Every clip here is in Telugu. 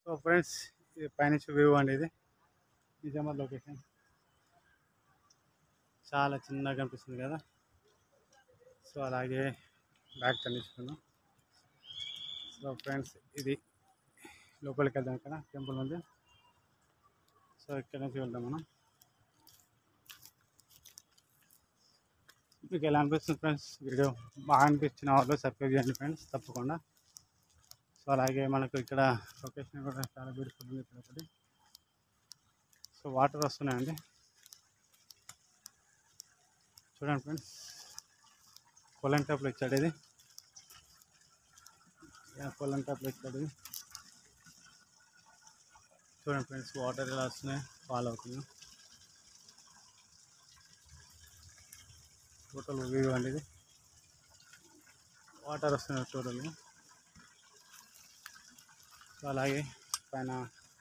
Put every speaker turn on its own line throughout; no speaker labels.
సో ఫ్రెండ్స్ ఇది పైనుంచి వ్యూ అండి ఇది నిజామాబాద్ లొకేషన్ చాలా చిన్నగా కనిపిస్తుంది కదా సో అలాగే బ్యాక్ కనిపిస్తున్నాం సో ఫ్రెండ్స్ ఇది లోపలికి వెళ్దాం ఇక్కడ టెంపుల్ ఉంది సో ఇక్కడ నుంచి వెళ్దాం మనం మీకు ఎలా అనిపిస్తుంది ఫ్రెండ్స్ వీడియో బాగా అనిపించిన వాళ్ళు సబ్స్క్రైబ్ చేయండి ఫ్రెండ్స్ తప్పకుండా సో అలాగే మనకు ఇక్కడ లొకేషన్ కూడా చాలా బ్యూటిఫుల్ ఉంది ఇక్కడ ఒకటి సో వాటర్ వస్తున్నాయండి చూడండి ఫ్రెండ్స్ కొలం టైప్లో ఇచ్చాడు ఇది కొలం టైప్లో ఇచ్చాడు ఇది చూడండి ఫ్రెండ్స్ వాటర్ ఎలా వస్తున్నాయి ఫాలో అవుతున్నాయి టోటల్ వ్యూ అండి ఇది వాటర్ వస్తున్నాయి టోటల్ సో అలాగే పైన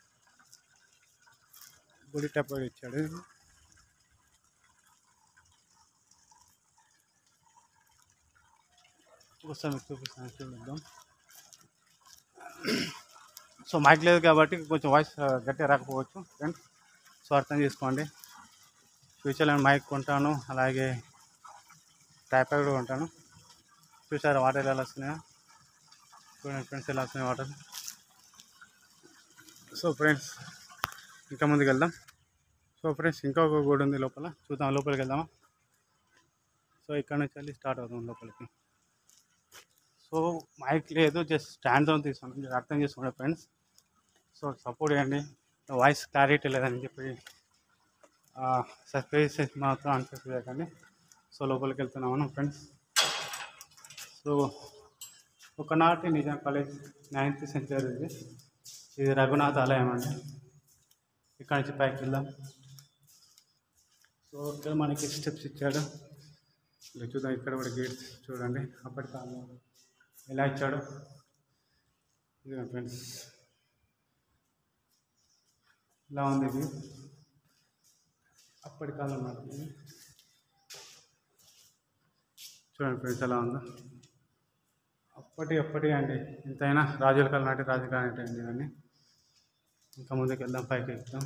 గుడి టైప్ ఇచ్చాడు చూపిస్తాను మీకు చూపిస్తాను చూద్దాం సో మైక్ లేదు కాబట్టి కొంచెం వాయిస్ గట్టిగా రాకపోవచ్చు ఫ్రెండ్స్ సో అర్థం చేసుకోండి ఫ్యూచర్లో నేను మైక్ కొంటాను అలాగే ట్రైపాడ్ కూడా కొంటాను చూసారా వాటర్ ఎలా వస్తున్నాయో చూడండి ఫ్రెండ్స్ ఎలా వస్తున్నాయి వాటర్ సో ఫ్రెండ్స్ ఇంకా ముందుకు వెళ్దాం సో ఫ్రెండ్స్ ఇంకొక గుడి ఉంది లోపల చూద్దాం లోపలికి వెళ్దామా సో ఇక్కడ నుంచి వెళ్ళి స్టార్ట్ అవుతాం లోపలికి సో మైక్ లేదు జస్ట్ స్టాండ్తో తీసుకున్నాం మీరు అర్థం చేసుకోండి ఫ్రెండ్స్ సో సపోర్ట్ చేయండి వాయిస్ క్లారిటీ లేదని చెప్పి సబ్స్క్రైబ్ చేసి మాత్రం అన్సబ్స్క్రైబ్ చేయకండి సో లోపలికి వెళ్తున్నాం మనం ఫ్రెండ్స్ సో ఒకనాటి నిజాం కాలేజ్ నైన్త్ సెంచరీ ఇది ఇది రఘునాథ్ ఆలయం అండి ఇక్కడ నుంచి పైకి వెళ్దాం సో ఇక్కడ మనకి స్టెప్స్ ఇచ్చాడు ఇలా చూద్దాం ఇక్కడ కూడా గేట్స్ చూడండి అప్పటి కాలంలో ఎలా ఇచ్చాడు ఇది ఫ్రెండ్స్ ఇలా ఉంది ఇది అప్పటి కాలం నాటి ఇది. చూడండి ఫ్రెండ్స్ ఎలా ఉందో అప్పటి అప్పటి అండి ఎంతైనా రాజుల కాలం నాటి రాజుల కాలం నాటి అండి ఇవన్నీ ఇంకా ముందుకు వెళ్దాం పైకి ఎక్కుదాం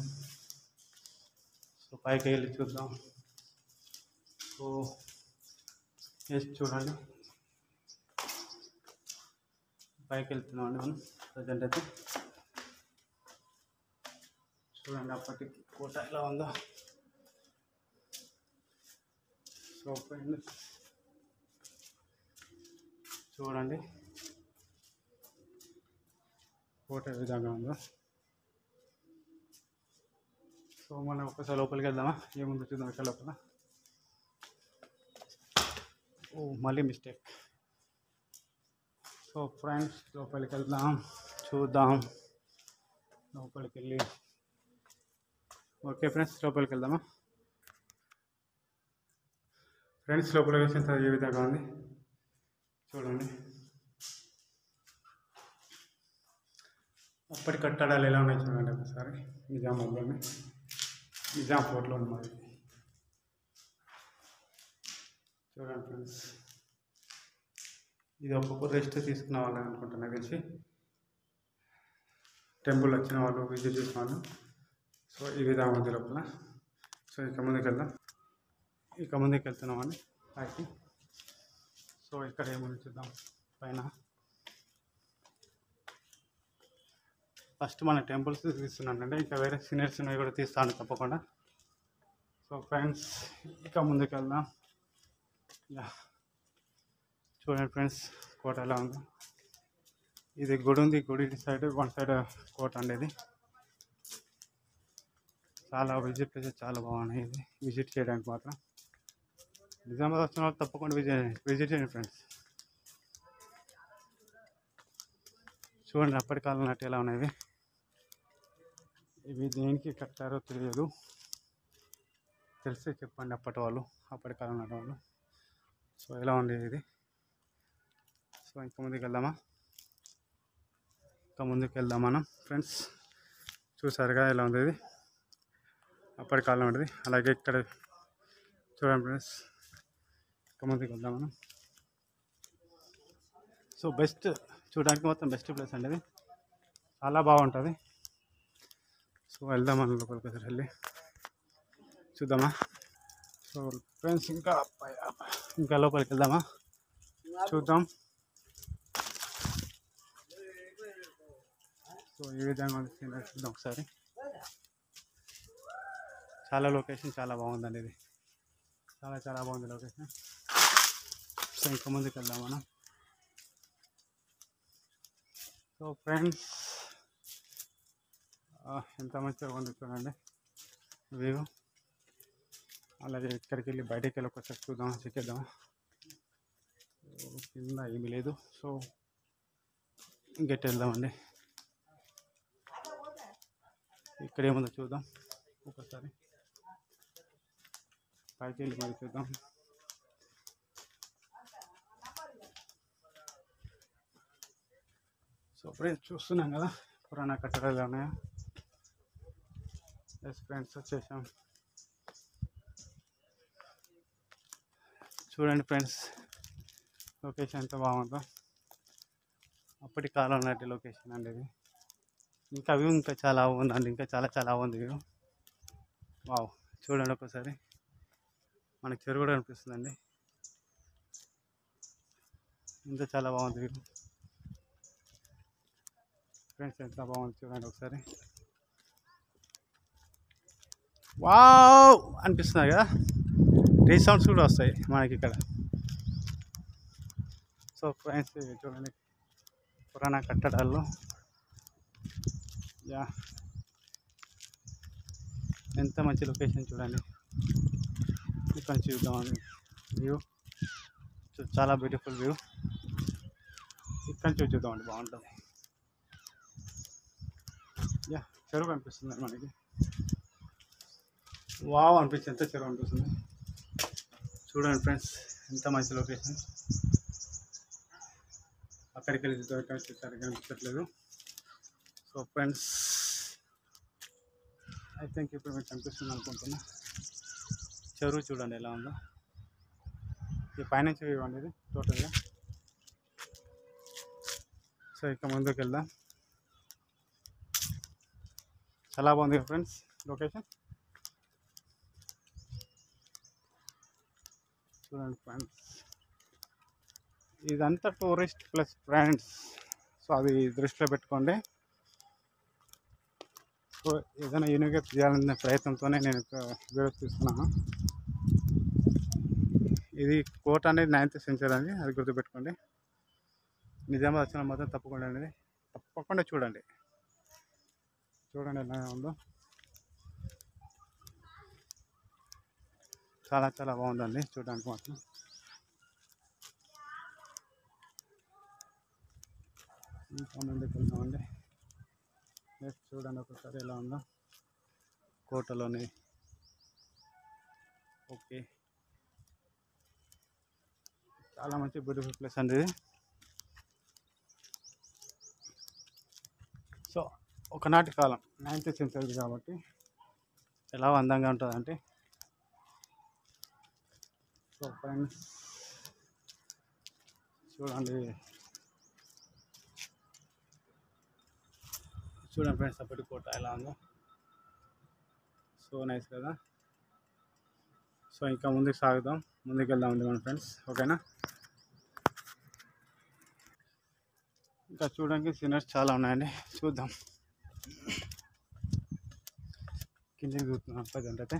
సో పైకి వెళ్ళి చూద్దాం సో వేసి చూడండి పైకి వెళ్తున్నాం అండి మనం ప్రజెంట్ అయితే చూడండి అప్పటి కోట ఎలా ఉందో సో ఫ్రెండ్స్ చూడండి కోట ఏ విధంగా ఉందో సో మనం ఒకసారి లోపలికి వెళ్దామా ఏముందో చూద్దాం ఇక్కడ లోపల ఓ మళ్ళీ మిస్టేక్ సో ఫ్రెండ్స్ లోపలికి వెళ్దాం చూద్దాం లోపలికి వెళ్ళి ఓకే ఫ్రెండ్స్ లోపలికి వెళ్దామా ఫ్రెండ్స్ లోపలికి వచ్చిన తర్వాత ఏ విధంగా ఉంది చూడండి అప్పటి కట్టడాలు ఎలా ఉన్నాయి చూడండి ఒకసారి నిజామాబాద్లోనే నిజాం ఫోర్ట్లో ఉన్నది చూడండి ఫ్రెండ్స్ ఇది ఒక్కొక్క రెస్ట్ తీసుకున్న వాళ్ళు అనుకుంటున్నా తెలిసి టెంపుల్ వచ్చిన వాళ్ళు విజిట్ చేసిన వాళ్ళు సో ఈ విధంగా ఉంది లోపల సో ఇక ముందుకు వెళ్దాం ఇక ముందుకు వెళ్తున్నామండి పైకి సో ఇక్కడ ఏముంది చూద్దాం పైన ఫస్ట్ మన టెంపుల్స్ తీస్తున్నానండి ఇంకా వేరే సీనియర్స్ ఉన్నవి కూడా తీస్తాను తప్పకుండా సో ఫ్రెండ్స్ ఇక ముందుకు వెళ్దాం యా చూడండి ఫ్రెండ్స్ కోట ఎలా ఉందో ఇది గుడి ఉంది గుడి సైడ్ వన్ సైడ్ కోట అండి ఇది చాలా విజిట్ ప్లేసెస్ చాలా బాగున్నాయి ఇది విజిట్ చేయడానికి మాత్రం నిజామాబాద్ వచ్చిన వాళ్ళు తప్పకుండా విజిట్ విజిట్ చేయండి ఫ్రెండ్స్ చూడండి అప్పటి కాలం నాటి ఎలా ఉన్నాయి ఇవి. ఇవి దేనికి కట్టారో తెలియదు తెలిస్తే చెప్పండి అప్పటి వాళ్ళు అప్పటి కాలం నాటి వాళ్ళు సో ఎలా ఉంది ఇది సో ఇంకా ముందుకు వెళ్దామా ఇంకా ముందుకు వెళ్దాం మనం ఫ్రెండ్స్ చూసారుగా ఎలా ఉంది ఇది అప్పటి కాలం ఉంటుంది అలాగే ఇక్కడ చూడండి ఫ్రెండ్స్ ఇంకా ముందుకు వెళ్దాం మనం సో బెస్ట్ చూడడానికి మొత్తం బెస్ట్ ప్లేస్ అండి ఇది చాలా బాగుంటుంది వెళ్దామని లోపలికి ఒకసారి వెళ్ళి చూద్దామా సో ఫ్రెండ్స్ ఇంకా పై- ఇంకా లోపలికి వెళ్దామా చూద్దాం సో ఈ విధంగా ఉంది scenery చూద్దాం ఒకసారి చాలా లొకేషన్ చాలా బాగుందండి ఇది చాలా చాలా బాగుంది లొకేషన్ సో ఇంకా ముందుకు వెళ్దాం మనం సో ఫ్రెండ్స్ ఎంత మంచిగా ఉంది చూడండి వ్యూ అలాగే ఇక్కడికి వెళ్ళి బయటకు వెళ్ళి ఒకసారి చూద్దాం చెక్ చేద్దాం సో కింద ఏమీ లేదు సో ఇంకెట్ వెళ్దామండి ఇక్కడ ఏముందో చూద్దాం ఒకసారి పైకి వెళ్ళి మరి చూద్దాం సో ఫ్రెండ్స్ చూస్తున్నాం కదా పురాణ కట్టడాలు ఎలా ఉన్నాయో ఎస్ ఫ్రెండ్స్ వచ్చేసాం చూడండి ఫ్రెండ్స్ లొకేషన్ ఎంత బాగుందో అప్పటి కాలం నాటి లొకేషన్ అండి ఇది ఇంకా వ్యూ ఇంకా చాలా ఉందండి ఇంకా చాలా చాలా బాగుంది వ్యూ వావ్ చూడండి ఒకసారి మనకి చెరువు కూడా అనిపిస్తుందండి ఇంకా చాలా బాగుంది వ్యూ ఫ్రెండ్స్ ఎంత బాగుంది చూడండి ఒకసారి వావ్ అనిపిస్తున్నారు కదా రీసౌండ్స్ కూడా వస్తాయి మనకి ఇక్కడ సో ఫ్రెండ్స్ ఇవి చూడండి పురాణ కట్టడాలు యా ఎంత మంచి లొకేషన్ చూడండి ఇక్కడ నుంచి చూద్దాం వ్యూ చాలా బ్యూటిఫుల్ వ్యూ ఇక్కడ నుంచి చూద్దామండి బాగుంటుంది యా చెరువు కనిపిస్తుంది మనకి వావ్ అనిపించింది ఎంత చెరువు అనిపిస్తుంది చూడండి ఫ్రెండ్స్ ఎంత మంచి లొకేషన్ అక్కడికి వెళ్ళి చూద్దాం ఇక్కడ చూసారు కనిపించట్లేదు సో ఫ్రెండ్స్ ఐ థింక్ ఇప్పుడు మీకు కనిపిస్తుంది అనుకుంటున్నా చెరువు చూడండి ఎలా ఉందో ఈ పైనుంచి వ్యూ అండి ఇది టోటల్గా సో ఇక ముందుకు వెళ్దాం చాలా బాగుంది కదా ఫ్రెండ్స్ లొకేషన్ చూడండి ఫ్రెండ్స్ ఇదంతా టూరిస్ట్ ప్లస్ ఫ్రెండ్స్ సో అది దృష్టిలో పెట్టుకోండి సో ఏదైనా యూనిక్గా చేయాలనే ప్రయత్నంతోనే నేను వీడియో తీస్తున్నాను ఇది కోట అనేది నైన్త్ సెంచరీ అని అది గుర్తుపెట్టుకోండి నిజామాబాద్ వచ్చిన మాత్రం తప్పకుండా అనేది తప్పకుండా చూడండి చూడండి ఎలా ఉందో చాలా చాలా బాగుందండి చూడడానికి మాత్రం ఇంకా ముందుకు వెళ్దామండి నెక్స్ట్ చూడండి ఒకసారి ఎలా ఉందో కోటలోని ఓకే చాలా మంచి బ్యూటిఫుల్ ప్లేస్ అండి ఇది సో ఒకనాటి కాలం నైన్త్ సెంచరీ కాబట్టి ఎలా అందంగా ఉంటుందంటే సో ఫ్రెండ్స్ చూడండి చూడండి ఫ్రెండ్స్ అప్పటి కోట ఎలా ఉందో సో నైస్ కదా సో ఇంకా ముందుకు సాగుదాం ముందుకు వెళ్దాం మన ఫ్రెండ్స్ ఓకేనా ఇంకా చూడడానికి సీనర్స్ చాలా ఉన్నాయండి చూద్దాం కిందకి చూస్తున్నాం ప్రజెంట్ అయితే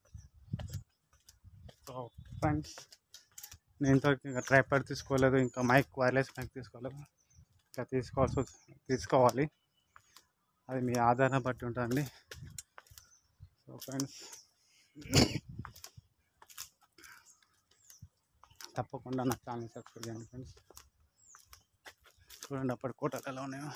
సో ఫ్రెండ్స్ నేను ఇంతవరకు ఇంకా ట్రైపాడ్ తీసుకోలేదు ఇంకా మైక్ వైర్లెస్ మైక్ తీసుకోలేదు ఇంకా తీసుకోవాల్సి వస్తు- తీసుకోవాలి అది మీ ఆధారం బట్టి ఉంటుందండి సో ఫ్రెండ్స్ తప్పకుండా నా ఛానల్ సబ్స్క్రైబ్ చేయండి ఫ్రెండ్స్ చూడండి అప్పటి కోటలు ఎలా ఉన్నాయో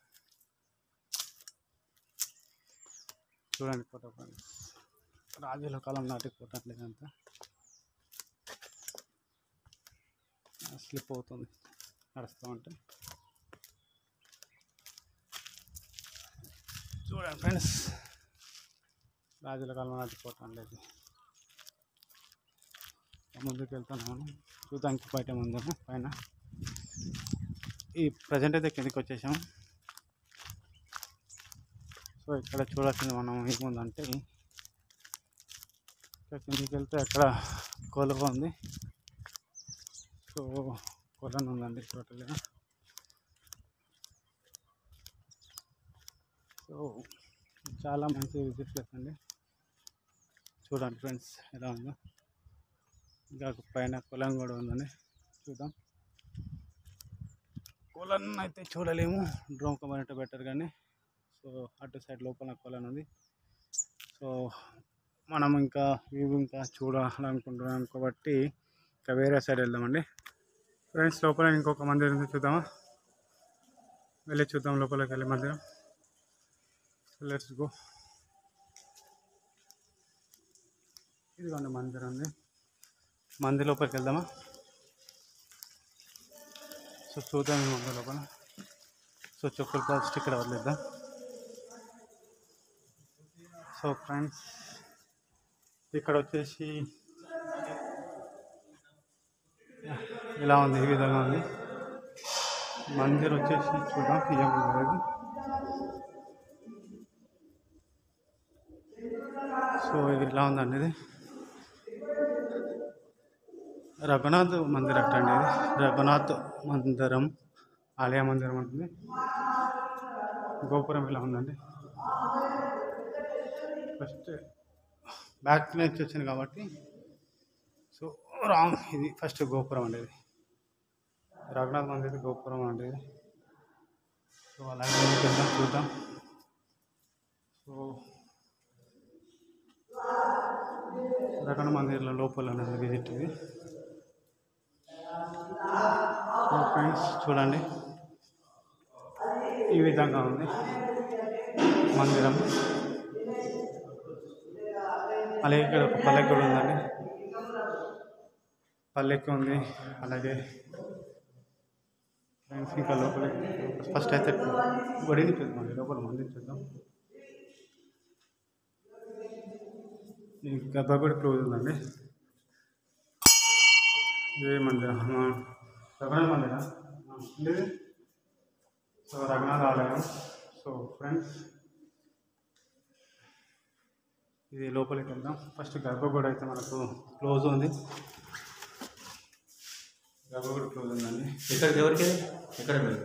చూడండి కోట ఫ్రెండ్స్ రాజుల కాలం నాటి కోట అండి ఇదంతా స్లిప్ అవుతుంది నడుస్తూ ఉంటే చూడండి ఫ్రెండ్స్ రాజుల కాలం నాటి కోట అండి ఇది ముందుకు వెళ్తున్నాను చూద్దానికి బయట ముందు పైన ఈ ప్రజెంట్ అయితే కిందకి వచ్చేసాం సో ఇక్కడ చూడాల్సింది మనం ఏముందంటే ఇక్కడ కిందికి వెళ్తే అక్కడ కొలువ ఉంది సో కొలను ఉందండి టోటల్గా సో చాలా మంచి విజిట్ ప్లేస్ అండి చూడండి ఫ్రెండ్స్ ఎలా ఉందో ఇంకా పైన పొలం కూడా ఉందండి చూద్దాం కొలను అయితే చూడలేము డ్రోన్ కెమెరా బెటర్ కానీ సో అటు సైడ్ లోపల కొలను ఉంది సో మనం ఇంకా వ్యూ ఇంకా చూడాలనుకుంటున్నాం కాబట్టి ఇంకా వేరే సైడ్ వెళ్దామండి ఫ్రెండ్స్ లోపల ఇంకొక మందిరం ఉంది చూద్దామా వెళ్ళి చూద్దాం లోపలికి వెళ్ళి మందిరం లెట్స్ గో ఇదిగోండి మందిరం ఉంది మంది లోపలికి వెళ్దామా సో చూద్దాం ఈ మంది లోపల సో చెప్పులు ఫస్ట్ ఇక్కడ వదిలేద్దాం సో ఫ్రెండ్స్ ఇక్కడ వచ్చేసి ఇలా ఉంది ఈ విధంగా ఉంది మందిర్ వచ్చేసి చూద్దాం ఏముంది సో ఇది ఇలా ఉందండి ఇది రఘునాథ్ మందిర్ అట్ట అండి ఇది రఘునాథ్ మందిరం ఆలయ మందిరం ఉంటుంది గోపురం ఇలా ఉందండి ఫస్ట్ బ్యాక్ నుంచి వచ్చింది కాబట్టి సో రాంగ్ ఇది ఫస్ట్ గోపురం అండి ఇది రఘునాథ్ మందిర్ గోపురం అండి ఇది సో అలాగే ముందుకు వెళ్దాం చూద్దాం సో రఘునాథ్ మందిర్లో లోపల ఉన్నది విజిట్ ఇది సో ఫ్రెండ్స్ చూడండి ఈ విధంగా ఉంది మందిరం అలాగే ఇక్కడ ఒక పల్లెకి కూడా ఉందండి పల్లెకి ఉంది అలాగే ఫ్రెండ్స్ ఇంకా లోపల ఫస్ట్ అయితే గుడిని చూద్దాం లోపల మందిని చూద్దాం ఈ గర్భగుడి క్లోజ్ ఉందండి ఇదే మందిరం ఆ, రఘునాథ్ మందిరం ఆ, ఇది సో రఘునాథ్ ఆలయం సో ఫ్రెండ్స్ ఇది లోపలికి వెళ్దాం ఫస్ట్ గర్భగుడి అయితే మనకు క్లోజ్ ఉంది గర్భగుడి క్లోజ్ ఉందండి
ఇక్కడ ఎవరికి ఎక్కడ మీరు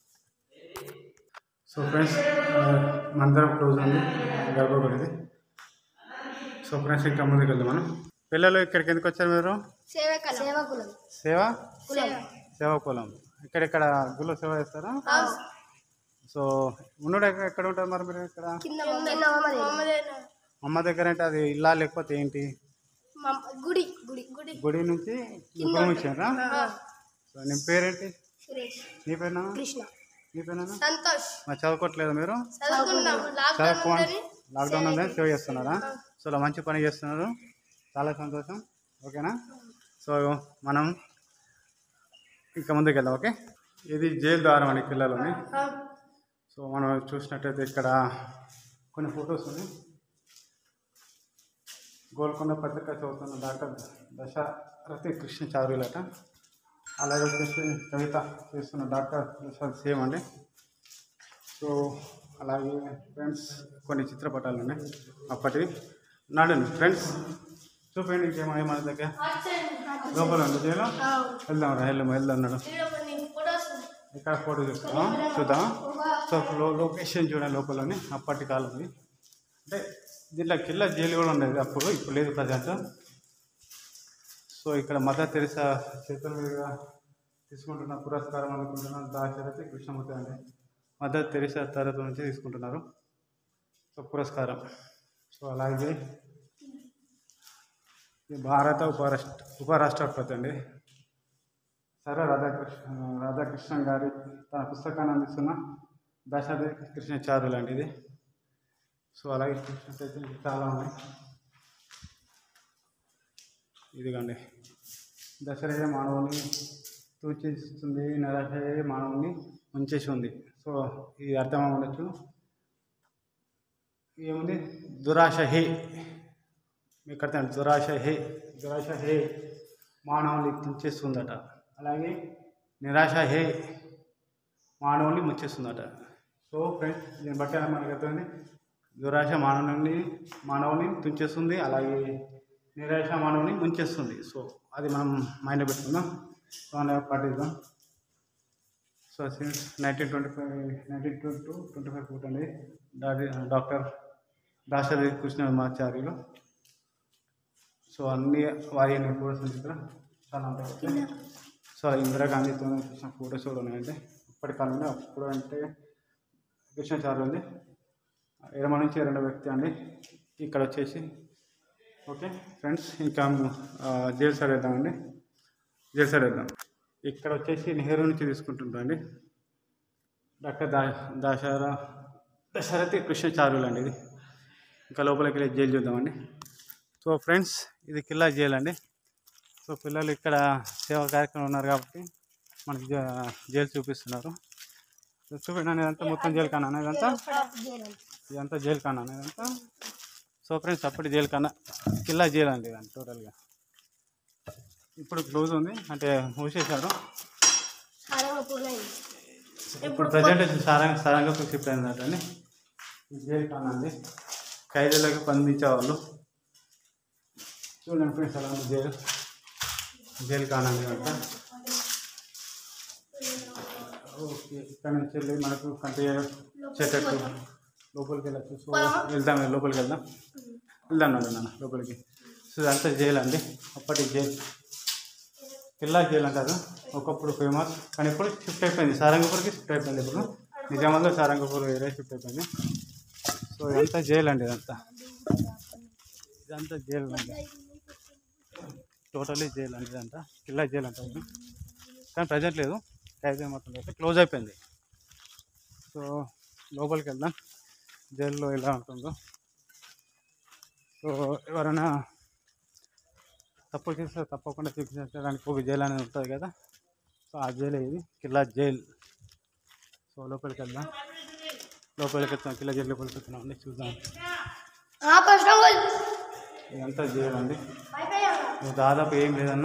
సో ఫ్రెండ్స్ ఆ, మందిరం క్లోజ్ ఉంది గర్భగుడిది సో ఫ్రెండ్స్ ఇంకా ముందుకు వెళ్దాం మనం పిల్లలు ఇక్కడికి ఎందుకు వచ్చారు మీరు
సేవకులం సేవకులం
సేవ
కులం
సేవా కులం ఇక్కడ ఇక్కడ గుళ్ళు సేవ చేస్తారా సో ఉన్నడు ఎక్కడ ఎక్కడ ఉంటారు మరి మీరు ఇక్కడ
కింద మమ్మదే
అమ్మ దగ్గర అంటే అది ఇల్లా లేకపోతే ఏంటి
గుడి గుడి గుడి
గుడి నుంచి గుడి ఇచ్చారా సో నీ పేరేంటి
సురేష్
నీ పేరునా
కృష్ణ
నీ పేరునా
సంతోష్
మరి చదువుకోవట్లేదు మీరు
చదువుకున్నాం
చదువుకోండి లాక్డౌన్ ఉందని సేవ చేస్తున్నారా సో ఇలా మంచి పని చేస్తున్నారు చాలా సంతోషం ఓకేనా సో మనం ఇంకా ముందుకు వెళ్దాం ఓకే ఇది జైలు ద్వారం అని పిల్లలని సో మనం చూసినట్టయితే ఇక్కడ కొన్ని ఫొటోస్ ఉన్నాయి గోల్కొండ పత్రిక చదువుతున్న డాక్టర్ దశరథి కృష్ణ చారులట అలాగే వచ్చేసి కవిత చేస్తున్న డాక్టర్ దశరథ్ సేమ్ అండి సో అలాగే ఫ్రెండ్స్ కొన్ని చిత్రపటాలు ఉన్నాయి అప్పటివి నాడండి ఫ్రెండ్స్ చూపండి ఇంకేమో మన దగ్గర లోపల ఉంది జైలు వెళ్దాం రా వెళ్దాం వెళ్దాం నాడు ఇక్కడ ఫోటో చూస్తాం చూద్దాం సో లో లొకేషన్ చూడండి లోపలని అప్పటి కాలంది అంటే దీంట్లో కిల్ల జైలు కూడా ఉండేది అప్పుడు ఇప్పుడు లేదు ప్రజెంట్ సో ఇక్కడ మదర్ తెరిసా చేతుల మీదుగా తీసుకుంటున్న పురస్కారం అనుకుంటున్న దాశరథి కృష్ణమూర్తి అండి మదర్ తెరిసా తరఫు నుంచి తీసుకుంటున్నారు సో పురస్కారం సో అలాగే ఈ భారత ఉపరాష్ట్ర ఉపరాష్ట్రపతి అండి సరే రాధాకృష్ణ రాధాకృష్ణన్ గారి తన పుస్తకాన్ని అందిస్తున్న దశరథి కృష్ణచారు లాంటిది సో అలాగే చూసినట్టయితే ఇంకా చాలా ఉన్నాయి ఇదిగండి దశరథ మానవుని సూచిస్తుంది నరహే మానవుని ఉంచేసి ఉంది సో ఇది అర్థం ఉండొచ్చు ఏముంది దురాశ హే మీకు అర్థం దురాశ హే దురాశ హే మానవుని తుంచేస్తుందట అలాగే నిరాశ హే మానవుని ముంచేస్తుందట సో ఫ్రెండ్స్ దీన్ని బట్టి మనకు అర్థమైంది దురాశ మానవుని మానవుని తుంచేస్తుంది అలాగే నిరాశ మానవుని ముంచేస్తుంది సో అది మనం మైండ్లో పెట్టుకుందాం సో అనేది పాటిద్దాం so since nineteen twenty five nineteen twenty two twenty five పుట్టండి డాక్టర్ దాశరథి కృష్ణమాచార్యులు సో అన్ని వారి అన్ని ఫోటోస్ ఇక్కడ చాలా ఉంటాయి సో ఇందిరాగాంధీతో తీసిన ఫోటోస్ కూడా ఉన్నాయండి ఇప్పటి కాలంలో అప్పుడు అంటే కృష్ణాచార్య ఉంది ఎడమ నుంచి రెండో వ్యక్తి అండి ఇక్కడ వచ్చేసి ఓకే ఫ్రెండ్స్ ఇంకా ఆ, జైలు సైడ్ వెళ్దామండి జైలు సైడ్ వెళ్దాం ఇక్కడ వచ్చేసి నెహ్రూ నుంచి తీసుకుంటుంటండి డాక్టర్ దా దాశారా దశరథి కృష్ణచార్యులు అండి ఇది ఇంకా లోపలికి వెళ్ళి జైలు చూద్దామండి సో ఫ్రెండ్స్ ఇది కిల్లా జైలు అండి సో పిల్లలు ఇక్కడ సేవా కార్యక్రమం ఉన్నారు కాబట్టి మనకి జై- జైలు చూపిస్తున్నారు సో చూడండి ఇదంతా మొత్తం జైలు ఖానా ఇదంతా ఇదంతా జైలు ఖానా ఇదంతా సో ఫ్రెండ్స్ అప్పటి జైలు ఖానా కిల్లా జైలు అండి ఇదంతా టోటల్గా ఇప్పుడు క్లోజ్ ఉంది అంటే మూసేశారు
సారంగా పూర్ణైంది
ఇప్పుడు ప్రజెంట్ సారంగ సారంగపు షిఫ్ట్ అయిందంటండి ఈ జైలు ఖానా అండి ఖైదీలకు బంధించేవాళ్ళు చూడండి ఫ్రెండ్స్ అలా ఉంది జైలు జైలు ఖానా అండి అంతా ఓకే ఇక్కడ నుంచి వెళ్ళి మనకు కంటి చెట్టు లోపలికి వెళ్ళచ్చు సో వెళ్దాం లోపలికి వెళ్దాం వెళ్దాం నాన్న నాన్న లోపలికి సో ఇదంతా జైలు అండి అప్పటి జైలు కిల్లా జైలు అంటారు ఒకప్పుడు ఫేమస్ కానీ ఇప్పుడు షిఫ్ట్ అయిపోయింది సారంగపూర్కి షిఫ్ట్ అయిపోయింది ఇప్పుడు నిజామాబాద్లో సారంగపూర్ వేరే షిఫ్ట్ అయిపోయింది సో ఇదంతా జైలు అండి ఇదంతా ఇదంతా జైలు అండి టోటలీ జైలు అండి ఇదంతా కిల్లా జైలు అంటారు కానీ ప్రజెంట్ లేదు ఖైదీ మొత్తం అయితే క్లోజ్ అయిపోయింది సో లోపలికి వెళ్దాం జైల్లో ఎలా ఉంటుందో సో ఎవరైనా తప్పు చేస్తే తప్పకుండా చూపించడానికి ఒక జైలు అనేది ఉంటుంది కదా సో ఆ జైలు ఇది కిల్లా జైల్ సో లోపలికి వెళ్దాం లోపలికి వెళ్తాం కిల్లా జైలు లోపలికి వెళ్తున్నాం అండి చూద్దాం ఇదంతా జైలు అండి ఇది దాదాపు ఏం లేదన్నా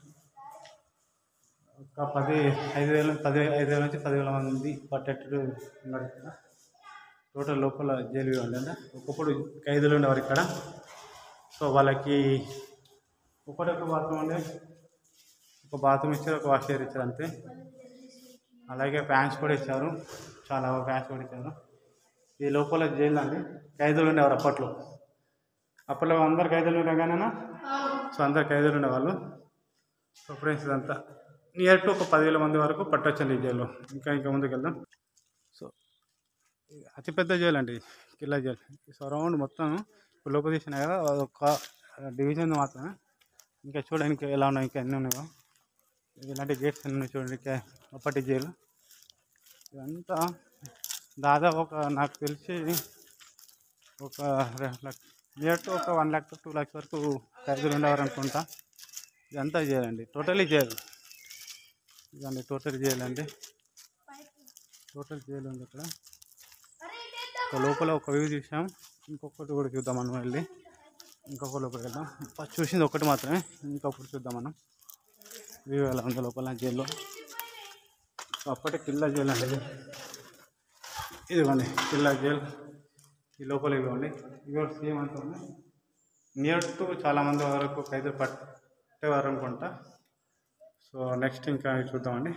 ఒక పది ఐదు వేల పది ఐదు వేల నుంచి పదివేల మంది పట్టేట్టు ఉన్నారు ఇక్కడ టోటల్ లోపల జైలు ఉంది అంటే ఒకప్పుడు ఖైదీలు ఉండేవారు ఇక్కడ సో వాళ్ళకి ఒకటొక బాత్రూమ్ ఉండే ఒక బాత్రూమ్ ఇచ్చారు ఒక వాష్ ఏరియా ఇచ్చారు అంతే అలాగే ఫ్యాన్స్ కూడా ఇచ్చారు చాలా ఫ్యాన్స్ కూడా ఇచ్చారు ఈ లోపల జైలు అండి ఖైదీలు ఉండేవారు అప్పట్లో అప్పట్లో అందరు ఖైదీలు ఉండగానే సో అందరు ఖైదీలు ఉండేవాళ్ళు సో ఫ్రెండ్స్ ఇదంతా నియర్ టు ఒక పదివేల మంది వరకు పట్టొచ్చండి ఈ జైల్లో ఇంకా ఇంకా ముందుకు వెళ్దాం సో ఇది అతిపెద్ద జైలు అండి కిల్లా జైలు సరౌండ్ మొత్తం ఇప్పుడు లోపల తీసిన కదా అదొక డివిజన్ మాత్రమే ఇంకా చూడడానికి ఎలా ఉన్నాయి ఇంకా ఎన్ని ఉన్నాయో ఇలాంటి గేట్స్ ఎన్ని ఉన్నాయి చూడండి ఇంకా అప్పటి జైలు ఇదంతా దాదాపు ఒక నాకు తెలిసి ఒక నియర్ టు ఒక one lakh to two lakhs వరకు ఖైదీలు ఉండేవారు అనుకుంటా ఇదంతా చేయాలండి టోటలీ జైలు ఇదండి టోటల్ జైలు అండి టోటల్ జైలు ఉంది ఇక్కడ ఒక లోపల ఒక వ్యూ చూసాం ఇంకొకటి కూడా చూద్దాం మనం వెళ్ళి ఇంకొక లోపలికి వెళ్దాం ఫస్ట్ చూసింది ఒకటి మాత్రమే ఇంకొకటి చూద్దాం మనం వ్యూ ఎలా ఉంది లోపల జైల్లో సో అప్పటి కిల్లా జైలు అండి ఇది ఇదిగోండి కిల్లా జైలు ఈ లోపల ఇవ్వండి ఇవి సేమ్ అంత ఉంది నియర్ టు చాలామంది వరకు ఖైదు పట్టేవారు అనుకుంటా సో నెక్స్ట్ ఇంకా చూద్దామండి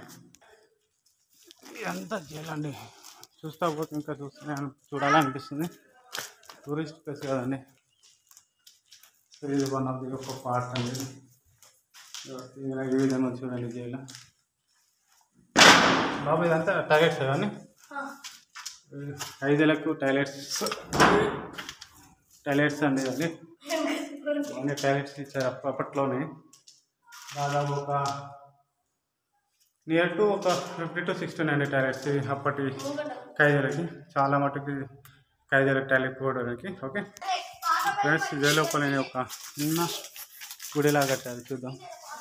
ఇదంతా చేయాలండి చూస్తా పోతే ఇంకా చూస్తూనే అన్- చూడాలనిపిస్తుంది టూరిస్ట్ ప్లేస్ కదండి సో ఇది వన్ ఆఫ్ ది ఒక పార్ట్ అండి ఇలా ఈ విధంగా చూడండి జైలు బాబు ఇదంతా టాయిలెట్స్ కానీ ఐదులకు టాయిలెట్స్ టాయిలెట్స్ అండి అది అన్ని టాయిలెట్స్ ఇచ్చారు అప్ప- అప్పట్లోనే దాదాపు ఒక నియర్ టు ఒక ఫిఫ్టీ టు సిక్స్టీ అండి టాయిలెట్స్ అప్పటి ఖైదీలకి చాలా మటుకు ఖైదీలకు టాయిలెట్ పోవడానికి ఓకే ఫ్రెండ్స్ ఇదే లోపల నేను ఒక చిన్న గుడిలా కట్టారు చూద్దాం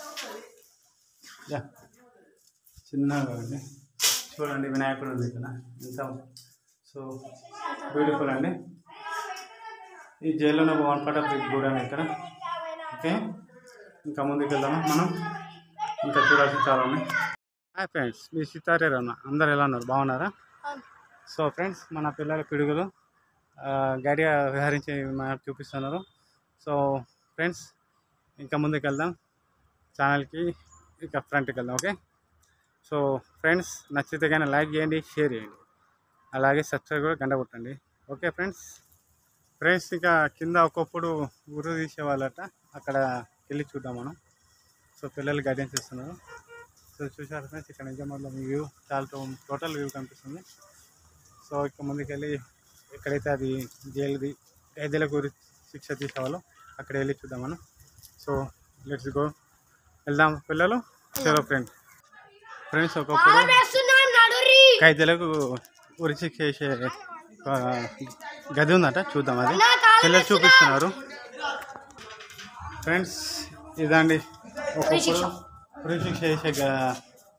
యా చిన్నగా అండి చూడండి వినాయకుడు ఉంది ఇక్కడ ఎంత సో బ్యూటిఫుల్ అండి ఈ జైల్లోనే వన్ పార్ట్ ఆఫ్ ది గుడి అని ఇక్కడ ఓకే ఇంకా ముందుకు వెళ్దామా మనం ఇంకా చూడాల్సి చాలా ఉన్నాయి హాయ్ ఫ్రెండ్స్ మీ సితారే రన్న అందరు ఎలా ఉన్నారు బాగున్నారా సో ఫ్రెండ్స్ మన పిల్లల పిడుగులు గైడ్గా వ్యవహరించి మనకు చూపిస్తున్నారు సో ఫ్రెండ్స్ ఇంకా ముందుకు వెళ్దాం ఛానల్కి ఇంకా ఫ్రంట్కి వెళ్దాం ఓకే సో ఫ్రెండ్స్ నచ్చితే కానీ లైక్ చేయండి షేర్ చేయండి అలాగే సబ్స్క్రైబ్ కూడా గంట కొట్టండి ఓకే ఫ్రెండ్స్ ఫ్రెండ్స్ ఇక కింద ఒకప్పుడు ఊరు తీసేవాళ్ళట అక్కడ వెళ్ళి చూద్దాం మనం సో పిల్లలు గైడెన్స్ ఇస్తున్నారు సో చూసారు ఫ్రెండ్స్ ఇక్కడ నిజామాబాద్లో వ్యూ చాలా టోటల్ వ్యూ కనిపిస్తుంది సో ఇక్కడ ముందుకెళ్ళి ఎక్కడైతే అది జైలుది ఖైదీలకు ఉరి శిక్ష తీసేవాళ్ళో అక్కడ వెళ్ళి చూద్దాం మనం సో లెట్స్ గో వెళ్దాం పిల్లలు చలో ఫ్రెండ్ ఫ్రెండ్స్ ఒకప్పుడు ఖైదీలకు ఉరి శిక్ష చేసే ఆ, గది ఉందట చూద్దాం అది పిల్లలు చూపిస్తున్నారు ఫ్రెండ్స్ ఇదండి ఒకప్పుడు ఉరి శిక్ష చేసే గ-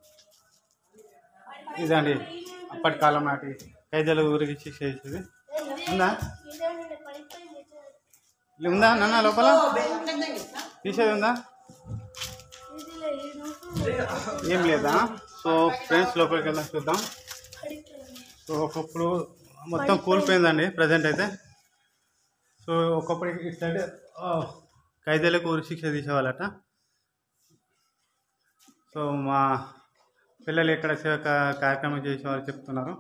ఇదండి అప్పటి కాలం నాటి ఖైదీలు ఊరికి శిక్ష చేసేది ఉందా ఇది ఉందా నాన్న లోపల తీసేది ఉందా ఏం లేదా సో ఫ్రెండ్స్ లోపలికి వెళ్దాం చూద్దాం సో ఒకప్పుడు మొత్తం కూలిపోయిందండి ప్రజెంట్ అయితే సో ఒకప్పుడు ఇటు సైడ్ ఆ, ఖైదీలకు ఉరి శిక్ష తీసేవాళ్ళట సో మా పిల్లలు ఇక్కడ సేవ కా- కార్యక్రమం చేసేవారు చెప్తున్నారు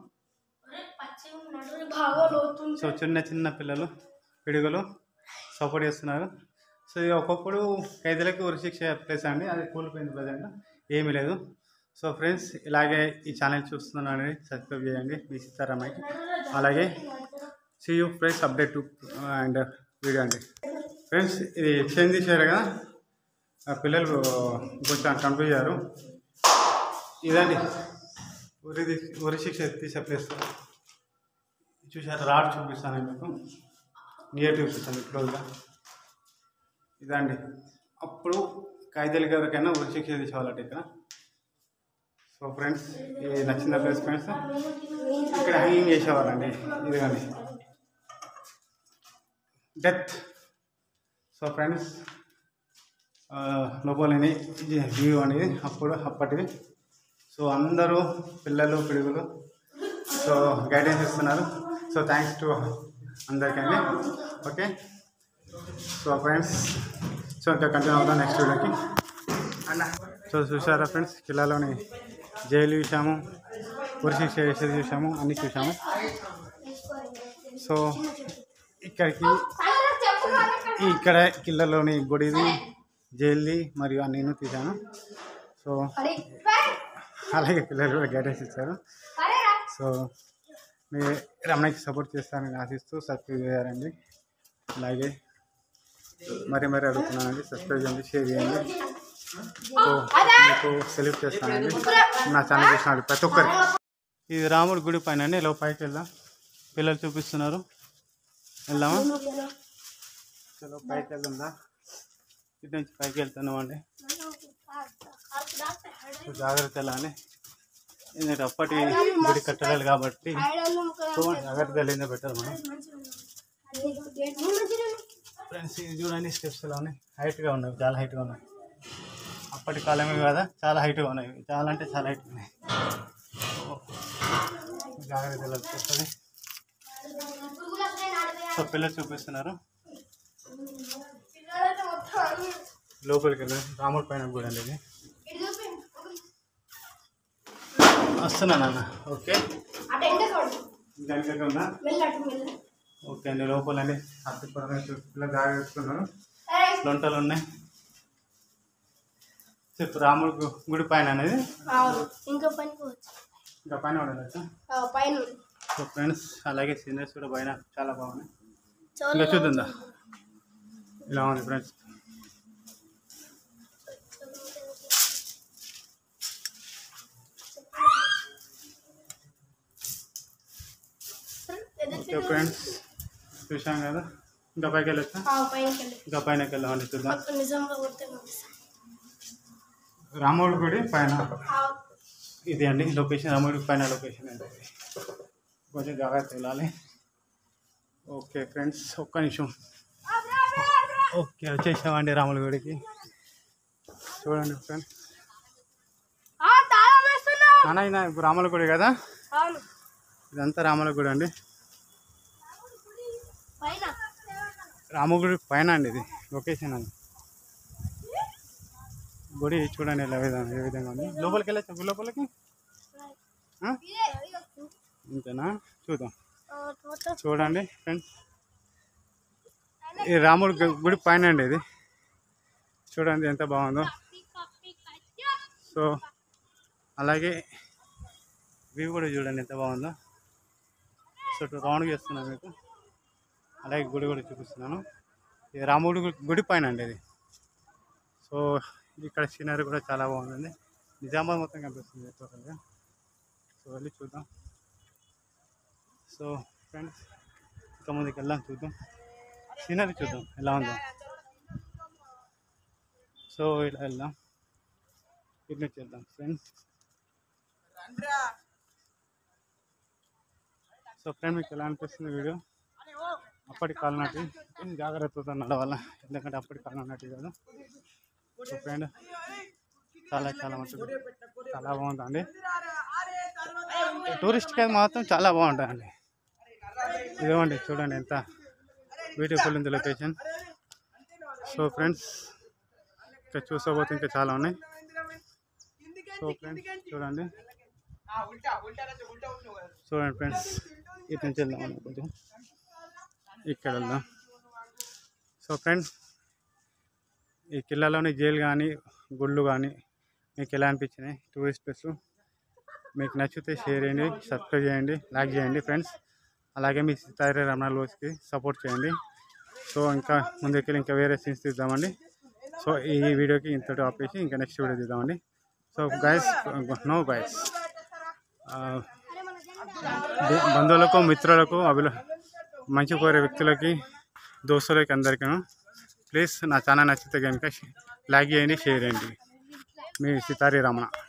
బాగా లోతుంది
సో చిన్న చిన్న పిల్లలు పిడుగులు సపోర్ట్ చేస్తున్నారు సో ఇది ఒకప్పుడు ఖైదీలకు ఉరిశిక్ష ప్లేస్ అండి అది కూలిపోయింది ప్రజెంట్ ఏమీ లేదు సో ఫ్రెండ్స్ ఇలాగే ఈ ఛానల్ చూస్తున్నానండి సబ్స్క్రైబ్ చేయండి మీ సీతారామయ్యకి అలాగే see you friends update to and video అండి ఫ్రెండ్స్ ఇది ఎక్స్చేంజ్ చేశారు కదా ఆ పిల్లలు కొంచెం కన్ఫ్యూజ్ అయ్యారు ఇదండి ఉరి తీ- ఉరి శిక్ష తీసే ప్లేస్ చూసారు రాడ్ చూపిస్తాను మీకు నియర్ చూపిస్తాను క్లోజ్గా ఇదండి అప్పుడు ఖైదీలు ఎవరికైనా ఉరి శిక్ష తీసేవాళ్ళట ఇక్కడ సో ఫ్రెండ్స్ ఇది నచ్చిన ప్లేస్ ఫ్రెండ్స్ ఇక్కడ హ్యాంగింగ్ చేసేవాళ్ళండి ఇదిగండి డెత్ సో ఫ్రెండ్స్ లోపలని వ్యూ అనేది అప్పుడు అప్పటివి సో అందరూ పిల్లలు పిడుగులు సో గైడెన్స్ ఇస్తున్నారు సో థ్యాంక్స్ టు అందరికండి ఓకే సో ఫ్రెండ్స్ సో ఇంకా కంటిన్యూ అవుతాం నెక్స్ట్ వీడియోకి సో చూసారా ఫ్రెండ్స్ కిల్లాలోని జైలు చూసాము ఉరి శిక్ష చేసేది చూసాము అన్నీ చూసాము సో ఇక్కడికి ఇక్కడ కిల్లాలోని గుడిది జైలుది మరియు అన్నీ తీశాను సో అలాగే పిల్లలు కూడా గైడెన్స్ ఇచ్చారు సో మీ రమణకి సపోర్ట్ చేస్తానని ఆశిస్తూ సబ్స్క్రైబ్ చేయాలండి అలాగే మరి మరి అడుగుతున్నానండి సబ్స్క్రైబ్ చేయండి షేర్ చేయండి సో మీకు సెలెక్ట్ చేస్తానండి నా ఛానల్ చూసినాడు ప్రతి ఒక్కరికి ఇది రాముడి గుడి పైన అండి ఇలా పైకి వెళ్దాం పిల్లలు చూపిస్తున్నారు వెళ్దామా చలో పైకి వెళ్దా ఇటు నుంచి పైకి వెళ్తున్నాం అండి సో జాగ్రత్త వెళ్ళాలి ఎందుకంటే అప్పటి గుడి కట్టడాలు కాబట్టి సో జాగ్రత్త వెళ్ళిందే బెటర్ మనం ఫ్రెండ్స్ ఇది చూడండి స్టెప్స్ ఎలా ఉన్నాయి హైట్గా ఉన్నాయి చాలా హైట్గా ఉన్నాయి అప్పటి కాలమే కదా చాలా హైట్గా ఉన్నాయి చాలా అంటే చాలా హైట్ ఉన్నాయి జాగ్రత్త వెళ్ళాల్సి వస్తుంది సో పిల్లలు చూపిస్తున్నారు లోపలికి వెళ్ళి రాముడి పైన కూడా అండి ఇది వస్తున్నా నాన్న ఓకే దానికి ఉన్నా ఓకే అండి లోపల అండి అద్దెపరంగా పిల్లలు జాగ్రత్తున్నాను లొంటలు ఉన్నాయి చెప్పు రాముడి గు- గుడి పైన అనేది
ఇంకా పనికి వచ్చు
ఇంకా పైన ఉండదు
ఆ, పైన
సో ఫ్రెండ్స్ అలాగే సీనియర్స్ కూడా పైన చాలా బాగున్నాయి
చాలా
ఇంకా చూద్దా ఇలా ఉంది ఫ్రెండ్స్ ఓకే ఫ్రెండ్స్ చూసాం కదా ఇంకా పైకి వెళ్ళొచ్చా
ఆ, పైనకి వెళ్ళి
ఇంకా పైనకి వెళ్దామండి చూద్దాం
మొత్తం నిజంగా కొడితే కనిపిస్తుంది.
రాముడి గుడి పైన
ఆ,
ఇది అండి లొకేషన్ రాముడి పైన లొకేషన్ అండి ఇది. కొంచెం జాగ్రత్త వెళ్ళాలి ఓకే ఫ్రెండ్స్ ఒక్క నిమిషం ఓకే వచ్చేసామండి రాముల గుడికి చూడండి ఫ్రెండ్స్
ఆ, తాళం వేస్తున్నావు.
నాన్న ఇది రాముల గుడి కదా
అవును
ఇదంతా రాముల గుడి అండి రామగుడి పైన అండి ఇది లొకేషన్ అది గుడి చూడండి ఎలా విధంగా ఏ విధంగా ఉంది లోపలికి వెళ్ళచ్చు గుడి లోపలికి ఆ? ఇంతేనా చూద్దాం
మొత్తం
చూడండి ఫ్రెండ్స్ ఈ రాముడి గు- గుడి పైన అండి ఇది చూడండి ఎంత బాగుందో సో అలాగే వ్యూ కూడా చూడండి ఎంత బాగుందో సో ఇటు రౌండ్ చేస్తున్నాను మీకు అలాగే గుడి కూడా చూపిస్తున్నాను ఇది రాముడి గు- గుడి పైన అండి ఇది సో ఇక్కడ సీనరీ కూడా చాలా బాగుందండి నిజామాబాద్ మొత్తం కనిపిస్తుంది టోటల్గా సో వెళ్ళి చూద్దాం సో ఫ్రెండ్స్ ఇంకా ముందుకు వెళ్దాం చూద్దాం సీనరీ చూద్దాం ఎలా ఉందో సో ఇలా వెళ్దాం ఇటు నుంచి వెళ్దాం ఫ్రెండ్స్ సో ఫ్రెండ్ మీకు ఎలా అనిపిస్తుంది వీడియో అప్పటి కాలం నాటి జాగ్రత్తతో నడవాల ఎందుకంటే అప్పటి కాలం నాటి కాదు సో ఫ్రెండ్ చాలా చాలా మటుకు చాలా బాగుందండి టూరిస్ట్కి అయితే మాత్రం చాలా బాగుంటుందండి ఇదిగోండి చూడండి ఎంత బ్యూటిఫుల్ ఉంది లొకేషన్ సో ఫ్రెండ్స్ ఇంకా చూసుకోబోతే ఇంకా చాలా ఉన్నాయి సో ఫ్రెండ్స్ చూడండి చూడండి ఫ్రెండ్స్ ఇటు నుంచి వెళ్దాం మనం కొంచెం ఇక్కడ వెళ్దాం సో ఫ్రెండ్స్ ఈ కిల్లాలోని జైలు కానీ గుళ్ళు కానీ మీకు ఎలా అనిపించినాయి టూరిస్ట్ ప్లేస్ మీకు నచ్చితే షేర్ చేయండి సబ్స్క్రైబ్ చేయండి లైక్ చేయండి ఫ్రెండ్స్ అలాగే మీ సితారే రమణ లోస్కి సపోర్ట్ చేయండి సో ఇంకా ముందుకెళ్ళి ఇంకా వేరే సీన్స్ తీద్దామండి సో ఈ వీడియోకి ఇంతటి ఆపేసి ఇంకా నెక్స్ట్ వీడియో తీద్దామండి సో గైస్ నో గైస్ బంధువులకు మిత్రులకు అభిల మంచి కోరే వ్యక్తులకి దోస్తులకి అందరికీ ప్లీజ్ నా ఛానల్ నచ్చితే కనుక లైక్ చేయండి షేర్ చేయండి మీ సితారీ రమణ